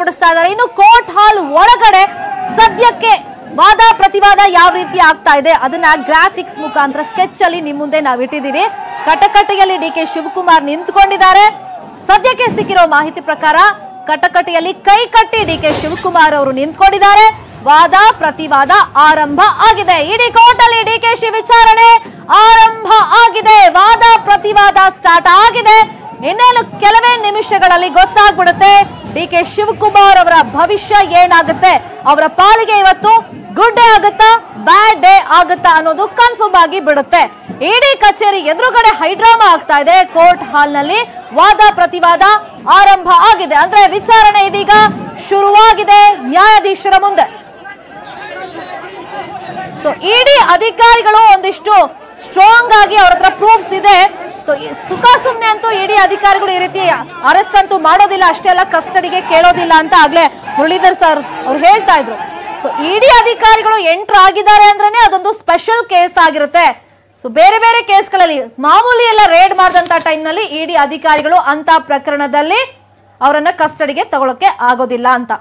ನಡೆಸ್ತಾ ಇದ್ದಾರೆ ಇನ್ನು ಕೋರ್ಟ್ ಹಾಲ್ ಒಳಗಡೆ ಸದ್ಯಕ್ಕೆ ವಾದ ಪ್ರತಿವಾದ ಯಾವ ರೀತಿ ಆಗ್ತಾ ಇದೆ ಅದನ್ನ ಗ್ರಾಫಿಕ್ಸ್ ಮುಖಾಂತರ ಸ್ಕೆಚ್ ಅಲ್ಲಿ ನಿಮ್ ಮುಂದೆ ನಾವು ಇಟ್ಟಿದ್ದೀವಿ ಕಟಕಟೆಯಲ್ಲಿ ಡಿ ಕೆ ಶಿವಕುಮಾರ್ ನಿಂತ್ಕೊಂಡಿದ್ದಾರೆ ಸದ್ಯಕ್ಕೆ ಸಿಕ್ಕಿರೋ ಮಾಹಿತಿ ಪ್ರಕಾರ ಕಟಕಟೆಯಲ್ಲಿ ಕೈ ಕಟ್ಟಿ ಡಿ ಕೆ ಶಿವಕುಮಾರ್ ಅವರು ನಿಂತ್ಕೊಂಡಿದ್ದಾರೆ ವಾದ ಪ್ರತಿವಾದ ಆರಂಭ ಆಗಿದೆ ಇಡೀ ಕೋರ್ಟ್ ಅಲ್ಲಿ ಡಿ ಕೆ ಶಿ ವಿಚಾರಣೆ ಆರಂಭ ಆಗಿದೆ ವಾದ ಪ್ರತಿವಾದ ಸ್ಟಾರ್ಟ್ ಆಗಿದೆ ಇನ್ನೇನು ಕೆಲವೇ ನಿಮಿಷಗಳಲ್ಲಿ ಗೊತ್ತಾಗ್ಬಿಡುತ್ತೆ ಡಿ ಕೆ ಶಿವಕುಮಾರ್ ಅವರ ಭವಿಷ್ಯ ಏನಾಗುತ್ತೆ ಅವರ ಪಾಲಿಗೆ ಇವತ್ತು ಗುಡ್ ಡೇ ಆಗುತ್ತಾ ಬ್ಯಾಡ್ ಡೇ ಆಗುತ್ತಾ ಅನ್ನೋದು ಕನ್ಫರ್ಮ್ ಆಗಿ ಬಿಡುತ್ತೆ ಇಡೀ ಕಚೇರಿ ಎದುರುಗಡೆ ಹೈಡ್ರಾಮಾ ಆಗ್ತಾ ಇದೆ ಕೋರ್ಟ್ ಹಾಲ್ ನಲ್ಲಿ ವಾದ ಪ್ರತಿವಾದ ಆರಂಭ ಆಗಿದೆ ಅಂದ್ರೆ ವಿಚಾರಣೆ ಇದೀಗ ಶುರುವಾಗಿದೆ ನ್ಯಾಯಾಧೀಶರ ಮುಂದೆ ಸೊ ಇಡಿ ಅಧಿಕಾರಿಗಳು ಒಂದಿಷ್ಟು ಸ್ಟ್ರಾಂಗ್ ಆಗಿ ಅವ್ರ ಹತ್ರ ಪ್ರೂಫ್ಸ್ ಇದೆ ಸೊ ಸುಖ ಸುಮ್ನೆ ಅಂತೂ ಇಡಿ ಅಧಿಕಾರಿಗಳು ಈ ರೀತಿ ಅರೆಸ್ಟ್ ಅಂತೂ ಮಾಡೋದಿಲ್ಲ ಅಷ್ಟೆಲ್ಲ ಕಸ್ಟಡಿಗೆ ಕೇಳೋದಿಲ್ಲ ಅಂತ ಆಗ್ಲೇ ಮುರಳೀಧರ್ ಸರ್ ಅವ್ರು ಹೇಳ್ತಾ ಇದ್ರು ಸೊ ಇಡಿ ಅಧಿಕಾರಿಗಳು ಎಂಟ್ರ್ ಆಗಿದ್ದಾರೆ ಅಂದ್ರೇನೆ ಅದೊಂದು ಸ್ಪೆಷಲ್ ಕೇಸ್ ಆಗಿರುತ್ತೆ ಸೊ ಬೇರೆ ಬೇರೆ ಕೇಸ್ಗಳಲ್ಲಿ ಮಾಮೂಲಿ ಎಲ್ಲ ರೇಡ್ ಮಾಡಿದಂತ ಟೈಮ್ನಲ್ಲಿ ಇಡಿ ಅಧಿಕಾರಿಗಳು ಅಂತ ಪ್ರಕರಣದಲ್ಲಿ ಅವರನ್ನ ಕಸ್ಟಡಿಗೆ ತಗೊಳಕ್ಕೆ ಆಗೋದಿಲ್ಲ ಅಂತ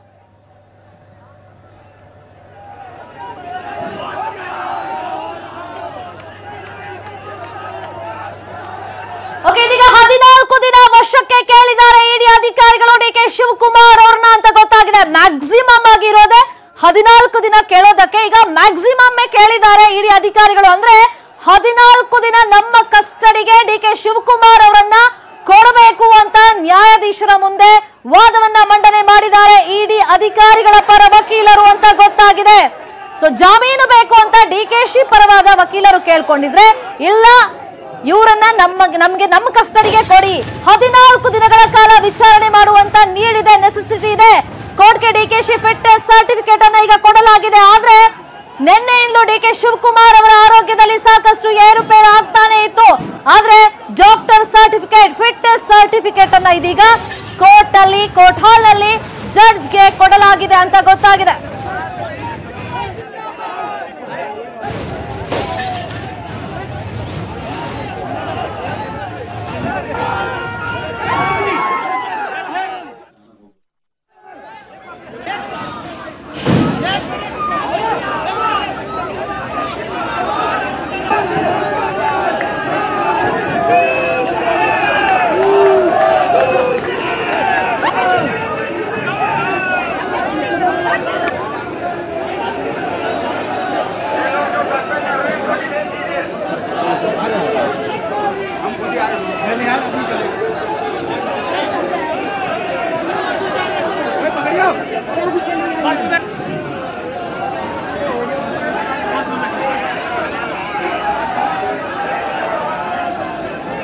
ಓಕೆ ಇದೀಗ ಹದಿನಾಲ್ಕು ದಿನ ವರ್ಷಕ್ಕೆ ಕೇಳಿದ್ದಾರೆ ಇಡಿ ಅಧಿಕಾರಿಗಳು ಡಿ ಕೆ ಶಿವಕುಮಾರ್ ಅವ್ರನ್ನ ಅಂತ ಗೊತ್ತಾಗಿದೆ ಮ್ಯಾಕ್ಸಿಮಮ್ ಆಗಿರೋದೆ ಹದಿನಾಲ್ಕು ದಿನ ಕೇಳೋದಕ್ಕೆ ಈಗ ಮ್ಯಾಕ್ಸಿಮಮ್ ಕೇಳಿದ್ದಾರೆ ಇಡಿ ಅಧಿಕಾರಿಗಳು ಅಂದ್ರೆ ಹದಿನಾಲ್ಕು ದಿನ ನಮ್ಮ ಕಸ್ಟಡಿಗೆ ಡಿ ಕೆ ಶಿವಕುಮಾರ್ ಅವರನ್ನ ಕೊಡಬೇಕು ಅಂತ ನ್ಯಾಯಾಧೀಶರ ಮುಂದೆ ವಾದವನ್ನ ಮಂಡನೆ ಮಾಡಿದ್ದಾರೆ ಇಡಿ ಅಧಿಕಾರಿಗಳ ಪರ ವಕೀಲರು ಅಂತ ಗೊತ್ತಾಗಿದೆ ಸೊ ಜಾಮೀನು ಬೇಕು ಅಂತ ಡಿ ಕೆ ಶಿ ಪರವಾದ ವಕೀಲರು ಕೇಳ್ಕೊಂಡಿದ್ರೆ ಇಲ್ಲ ಇವರನ್ನ ನಮ್ಮ ನಮ್ಗೆ ನಮ್ಮ ಕಸ್ಟಡಿಗೆ ಕೊಡಿ ಹದಿನಾಲ್ಕು ದಿನಗಳ ಕಾಲ ವಿಚಾರಣೆ ಮಾಡುವಂತ ನೀಡಿದೆ ನೆಸೆಸಿಟಿ ಇದೆ ಕೋರ್ಟ್ಗೆ ಡಿ ಕೆ ಶಿ ಫಿಟ್ನೆಸ್ ಸರ್ಟಿಫಿಕೇಟ್ ಅನ್ನ ಈಗ ಕೊಡಲಾಗಿದೆ ಆದ್ರೆ ನಿನ್ನೆಯಿಂದಲೂ ಡಿ ಕೆ ಶಿವಕುಮಾರ್ ಅವರ ಆರೋಗ್ಯದಲ್ಲಿ ಸಾಕಷ್ಟು ಏರುಪೇರು ಆಗ್ತಾನೆ ಇತ್ತು ಆದ್ರೆ ಡಾಕ್ಟರ್ ಸರ್ಟಿಫಿಕೇಟ್ ಫಿಟ್ನೆಸ್ ಸರ್ಟಿಫಿಕೇಟ್ ಅನ್ನ ಇದೀಗ ಕೋರ್ಟ್ ಅಲ್ಲಿ ಕೋರ್ಟ್ ಹಾಲ್ ನಲ್ಲಿ ಜಡ್ಜ್ಗೆ ಕೊಡಲಾಗಿದೆ ಅಂತ ಗೊತ್ತಾಗಿದೆ